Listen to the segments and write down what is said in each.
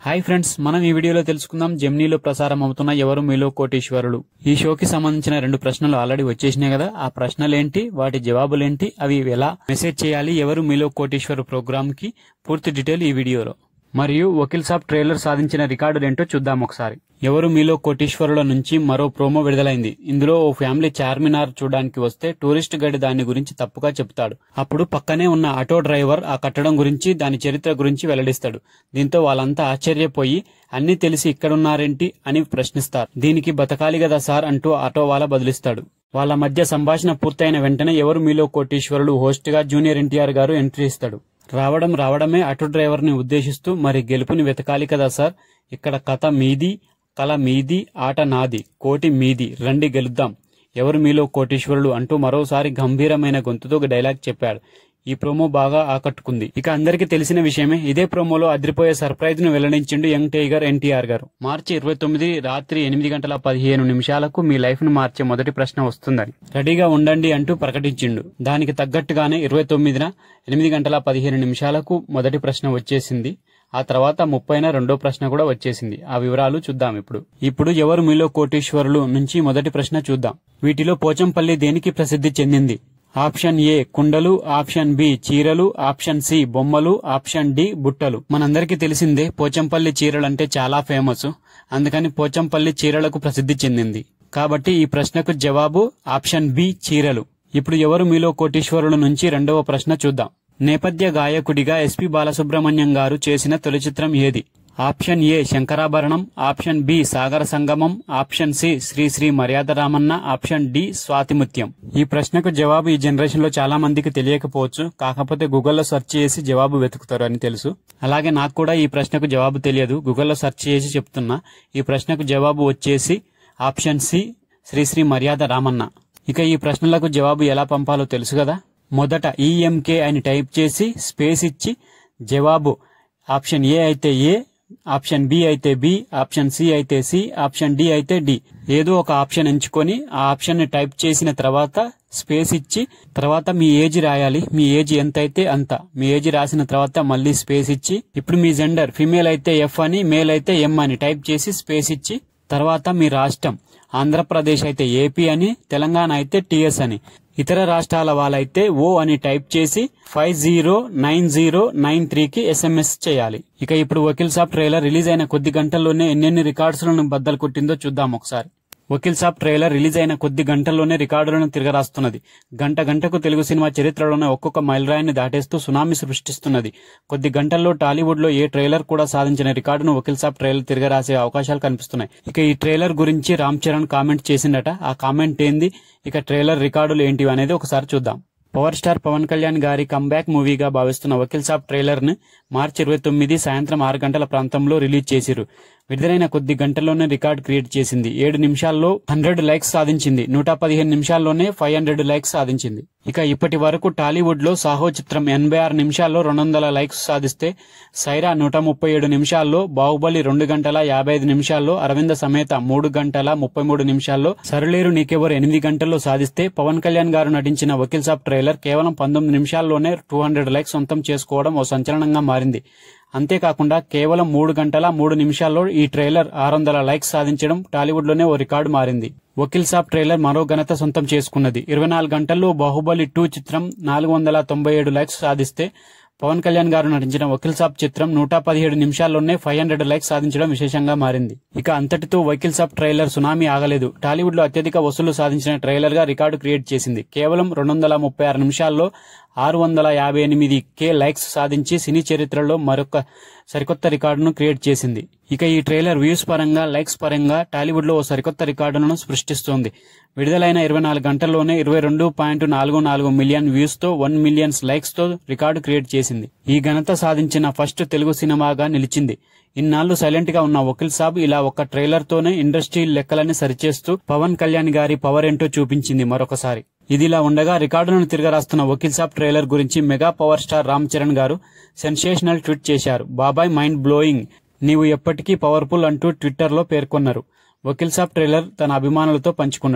hi friends మనం ఈ వీడియోలో తెలుసుకుందాం జెమ్నీలో ప్రసారం అవుతున్న ఎవరు మీలో కోటీశ్వరులు ఈ షోకి సంబంధించిన రెండు ప్రశ్నలు ఆల్రెడీ వచ్చేసినాయి కదా ఆ ప్రశ్నలేంటి వాటి జవాబులేంటి అవి ఎలా మెసేజ్ చేయాలి ఎవరు మీలో కోటీశ్వరు ప్రోగ్రామ్ కి పూర్తి డీటెయిల్ ఈ వీడియోలో మరియు వకీల్ సాబ్ ట్రైలర్ సాధించిన రికార్డులేంటో చూద్దాం ఒకసారి ఎవరు మీలో కోటీశ్వరుల నుంచి మరో ప్రోమో విడుదలైంది ఇందులో ఓ ఫ్యామిలీ చార్మినార్ చూడడానికి వస్తే టూరిస్ట్ గైడ్ దాని గురించి తప్పుగా చెప్తాడు అప్పుడు పక్కనే ఉన్న ఆటో డ్రైవర్ ఆ కట్టడం గురించి దాని చరిత్ర గురించి వెల్లడిస్తాడు దీంతో వాళ్ళంతా ఆశ్చర్యపోయి అన్ని తెలిసి ఇక్కడున్నారేంటి అని ప్రశ్నిస్తారు దీనికి బతకాలి కదా సార్ అంటూ ఆటో వాళ్ళ బదులిస్తాడు వాళ్ళ మధ్య సంభాషణ పూర్తయిన వెంటనే ఎవరు మీలో కోటీశ్వరుడు హోస్ట్ గా జూనియర్ ఎన్టీఆర్ గారు ఎంట్రీ ఇస్తాడు రావడం రావడమే ఆటో డ్రైవర్ ని ఉద్దేశిస్తూ మరి గెలుపుని వెతకాలి కదా సార్ ఇక్కడ కథ మీది కళ మీది ఆట నాది కోటి మీది రండి గెలుద్దాం ఎవరు మీలో కోటీశ్వరుడు అంటూ మరోసారి గంభీరమైన గొంతుతో డైలాగ్ చెప్పాడు ఈ ప్రోమో బాగా ఆకట్టుకుంది ఇక అందరికీ తెలిసిన విషయమే ఇదే ప్రోమోలో అదిరిపోయే సర్ప్రైజ్ ను వెల్లడించిండు యంగ్ టైగర్ ఎన్టీఆర్ గారు మార్చి ఇరవై తొమ్మిది రాత్రి ఎనిమిది గంటల పదిహేను నిమిషాలకు మీ లైఫ్ ను మార్చే మొదటి ప్రశ్న వస్తుందని రెడీగా ఉండండి అంటూ ప్రకటించిండు దానికి తగ్గట్టుగానే ఇరవై తొమ్మిదిన ఎనిమిది గంటల పదిహేను నిమిషాలకు మొదటి ప్రశ్న వచ్చేసింది ఆ తర్వాత ముప్పైన రెండో ప్రశ్న కూడా వచ్చేసింది ఆ వివరాలు చూద్దాం ఇప్పుడు ఇప్పుడు ఎవరు మీలో కోటీశ్వరులు నుంచి మొదటి ప్రశ్న చూద్దాం వీటిలో పోచంపల్లి దేనికి ప్రసిద్ధి చెందింది ఆప్షన్ ఏ కుండలు ఆప్షన్ బి చీరలు ఆప్షన్ సి బొమ్మలు ఆప్షన్ డి బుట్టలు మనందరికీ తెలిసిందే పోచంపల్లి చీరలంటే చాలా ఫేమస్ అందుకని పోచంపల్లి చీరలకు ప్రసిద్ధి చెందింది కాబట్టి ఈ ప్రశ్నకు జవాబు ఆప్షన్ బి చీరలు ఇప్పుడు ఎవరు మీలో కోటీశ్వరుల నుంచి రెండవ ప్రశ్న చూద్దాం నేపథ్య గాయకుడిగా ఎస్పి బాలసుబ్రహ్మణ్యం గారు చేసిన తొలి చిత్రం ఏది option A Sankarabharanam option B Sagara Sangamam option C Shri Shri మర్యాద రామన్న ఆప్షన్ డి స్వాతిముత్యం ఈ ప్రశ్నకు జవాబు ఈ జనరేషన్ లో చాలా మందికి తెలియకపోవచ్చు కాకపోతే గూగుల్లో సెర్చ్ చేసి జవాబు వెతుకుతారు అని తెలుసు అలాగే నాకు కూడా ఈ ప్రశ్నకు జవాబు తెలియదు గూగుల్లో సెర్చ్ చేసి చెప్తున్నా ఈ ప్రశ్నకు జవాబు వచ్చేసి ఆప్షన్ సి శ్రీ శ్రీ మర్యాద రామన్న ఇక ఈ ప్రశ్నలకు జవాబు ఎలా పంపాలో తెలుసు కదా మొదట ఈఎంకే అని టైప్ చేసి స్పేస్ ఇచ్చి జవాబు ఆప్షన్ ఏ అయితే ఏ ఆప్షన్ బి అయితే బి ఆప్షన్ సి అయితే సి ఆప్షన్ డి అయితే డి ఏదో ఒక ఆప్షన్ ఎంచుకొని ఆ ఆప్షన్ ని టైప్ చేసిన తర్వాత స్పేస్ ఇచ్చి తర్వాత మీ ఏజ్ రాయాలి మీ ఏజ్ ఎంత అయితే అంత మీ ఏజ్ రాసిన తర్వాత మళ్ళీ స్పేస్ ఇచ్చి ఇప్పుడు మీ జెండర్ ఫిమేల్ అయితే ఎఫ్ అని మేల్ అయితే ఎం అని టైప్ చేసి స్పేస్ ఇచ్చి తర్వాత మీ రాష్ట్రం ఆంధ్రప్రదేశ్ అయితే ఏపీ అని తెలంగాణ అయితే టిఎస్ అని ఇతర రాష్ట్రాల వాళ్ళైతే ఓ అని టైప్ చేసి five zero nine zero nine త్రీకి ఎస్ఎంఎస్ చేయాలి ఇక ఇప్పుడు వకీల్ సాబ్ ట్రైలర్ రిలీజ్ అయిన కొద్ది గంటల్లోనే ఎన్నెన్ని రికార్డ్స్లను బద్దలు కొట్టిందో చూద్దాం ఒకసారి వకీల్ సాబ్ ట్రైలర్ రిలీజ్ అయిన కొద్ది గంటల్లోనే రికార్డులను తిరగరాస్తున్నది గంట గంటకు తెలుగు సినిమా చరిత్రలోనే ఒక్కొక్క మైలురాయిని దాటేస్తూ సునామీ సృష్టిస్తున్నది కొద్ది గంటల్లో టాలీవుడ్ లో ఏ ట్రైలర్ కూడా సాధించిన రికార్డును వకీల్ సాబ్ ట్రైలర్ తిరగరాసే అవకాశాలు కనిపిస్తున్నాయి ఇక ఈ ట్రైలర్ గురించి రామ్ చరణ్ కామెంట్ చేసిండట ఆ కామెంట్ ఏంది ఇక ట్రైలర్ రికార్డులు ఏంటివి అనేది ఒకసారి చూద్దాం పవర్ స్టార్ పవన్ కళ్యాణ్ గారి కంబ్యాక్ మూవీగా భావిస్తున్న వకీల్ సాబ్ ట్రైలర్ ని మార్చి ఇరవై తొమ్మిది సాయంత్రం ఆరు గంటల ప్రాంతంలో రిలీజ్ చేసిరు విడుదలైన కొద్ది గంటల్లోనే రికార్డ్ క్రియేట్ చేసింది ఏడు నిమిషాల్లో హండ్రెడ్ లైక్స్ సాధించింది నూట పదిహేను నిమిషాల్లోనే ఫైవ్ హండ్రెడ్ లైక్స్ సాధించింది ఇక ఇప్పటి వరకు టాలీవుడ్ లో సాహో చిత్రం ఎనభై ఆరు నిమిషాల్లో రెండు వందల లైక్స్ సాధిస్తే సైరా నూట ముప్పై ఏడు నిమిషాల్లో బాహుబలి రెండు గంటల యాభై ఐదు నిమిషాల్లో అరవింద సమేత మూడు గంటల ముప్పై మూడు నిమిషాల్లో సరళేరు నీకెవరు ఎనిమిది గంటల్లో సాధిస్తే పవన్ కళ్యాణ్ గారు నటించిన వకీల్ సాబ్ ట్రైలర్ కేవలం పంతొమ్మిది నిమిషాల్లోనే టూ హండ్రెడ్ లైక్స్ సొంతం చేసుకోవడం ఓ సంచలనంగా మారింది అంతేకాకుండా కేవలం మూడు గంటల మూడు నిమిషాల్లో ఈ ట్రైలర్ ఆరు వందల లైక్స్ సాధించడం టాలీవుడ్ లోనే ఓ రికార్డు మారింది వకీల్ సాబ్ ట్రైలర్ మరో ఘనత సొంతం చేసుకున్నది ఇరవై నాలుగు గంటల్లో బాహుబలి టూ చిత్రం నాలుగు వందల తొంభై ఏడు లైక్స్ సాధిస్తే పవన్ కళ్యాణ్ గారు నటించిన వకీల్ సాబ్ చిత్రం నూట పదిహేడు నిమిషాల్లోనే ఫైవ్ హండ్రెడ్ లైక్స్ సాధించడం విశేషంగా మారింది ఇక అంతటితో వకీల్ సాబ్ ట్రైలర్ సునామీ ఆగలేదు టాలీవుడ్ లో అత్యధిక వసూలు సాధించిన ట్రైలర్ గా రికార్డు క్రియేట్ చేసింది కేవలం రెండు వందల ముప్పై ఆరు నిమిషాల్లో ఆరు వందల యాభై ఎనిమిది కే లైక్స్ సాధించి సినీ చరిత్రలో మరొక సరికొత్త రికార్డును క్రియేట్ చేసింది ఇక ఈ ట్రైలర్ వ్యూస్ పరంగా లైక్స్ పరంగా టాలీవుడ్ లో ఓ సరికొత్త రికార్డును సృష్టిస్తోంది విడుదలైన ఇరవై నాలుగు గంటల్లోనే ఇరవై రెండు పాయింట్ నాలుగు నాలుగు మిలియన్ వ్యూస్ తో వన్ మిలియన్స్ లైక్స్ తో రికార్డు క్రియేట్ చేసింది ఈ ఘనత సాధించిన ఫస్ట్ తెలుగు సినిమాగా నిలిచింది ఇన్నాళ్లు సైలెంట్ గా ఉన్న వకీల్ సాబ్ ఇలా ఒక ట్రైలర్ తోనే ఇండస్ట్రీ లెక్కలని సరిచేస్తూ పవన్ కళ్యాణ్ గారి పవర్ ఏంటో చూపించింది మరొకసారి ఇదిలా ఉండగా రికార్డులను తిరగరాస్తున్న వకీల్ సాబ్ ట్రైలర్ గురించి mega power star Ram Charan గారు సెన్సేషనల్ ట్వీట్ చేశారు బాబాయ్ మైండ్ బ్లోయింగ్ నీవు ఎప్పటికీ పవర్ఫుల్ అంటూ ట్విట్టర్ లో పేర్కొన్నారు వకీల్ సాబ్ ట్రైలర్ తన అభిమానులతో పంచుకున్నాడు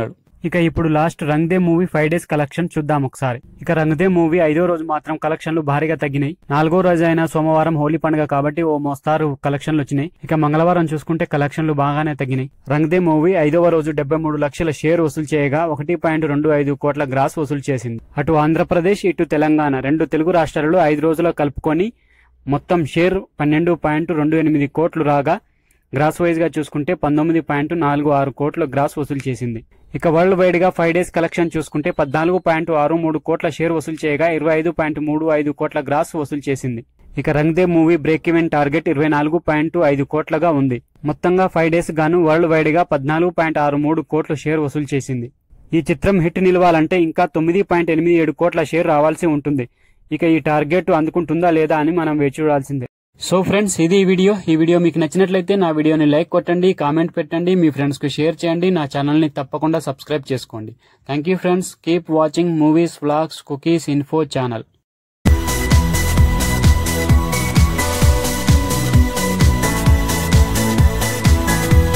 ఇక ఇప్పుడు last Rang De movie five days collection చూద్దాం ఒకసారి ఇక రంగ్దే మూవీ ఐదో రోజు మాత్రం కలెక్షన్లు భారీగా తగ్గినాయి నాలుగో రోజు అయిన సోమవారం హోలీ పండుగ కాబట్టి ఓ మోస్తారు కలెక్షన్లు వచ్చినాయి ఇక మంగళవారం చూసుకుంటే కలెక్షన్లు బాగానే తగ్గినాయి రంగ్దే మూవీ ఐదవ రోజు డెబ్బై మూడు లక్షల షేర్ వసూలు చేయగా ఒకటి పాయింట్ రెండు ఐదు కోట్ల గ్రాస్ వసూలు చేసింది అటు ఆంధ్రప్రదేశ్ ఇటు తెలంగాణ రెండు తెలుగు రాష్ట్రాలలో ఐదు రోజులు కలుపుకొని మొత్తం షేర్ పన్నెండు పాయింట్ రెండు ఎనిమిది కోట్లు రాగా గ్రాస్ వైజ్ గా చూసుకుంటే పంతొమ్మిది పాయింట్ నాలుగు ఆరు కోట్ల గ్రాస్ వసూలు చేసింది ఇక వరల్డ్ వైడ్ గా ఫైవ్ డేస్ కలెక్షన్ చూసుకుంటే పద్నాలుగు పాయింట్ ఆరు మూడు కోట్ల షేర్ వసూలు చేయగా ఇరవై ఐదు పాయింట్ మూడు ఐదు కోట్ల గ్రాస్ వసూలు చేసింది ఇక Rang De movie break even target ఇరవై నాలుగు పాయింట్ ఐదు కోట్లగా ఉంది మొత్తంగా ఫైవ్ డేస్ గాను వరల్డ్ వైడ్ గా పద్నాలుగు పాయింట్ ఆరు మూడు కోట్ల షేర్ వసూలు చేసింది ఈ చిత్రం హిట్ నిలవాలంటే ఇంకా తొమ్మిది పాయింట్ ఎనిమిది ఏడు కోట్ల షేర్ రావాల్సి ఉంటుంది ఇక ఈ టార్గెట్ అందుకుంటుందా లేదా అని మనం వేచి చూడాల్సిందే సో ఫ్రెండ్స్ ఇది ఈ వీడియో ఈ వీడియో మీకు నచ్చినట్లయితే నా వీడియోని లైక్ కొట్టండి కామెంట్ పెట్టండి మీ ఫ్రెండ్స్ కు షేర్ చేయండి నా ఛానల్ ని తప్పకుండా సబ్స్క్రైబ్ చేసుకోండి thank you friends keep watching movies vlogs cookies info channel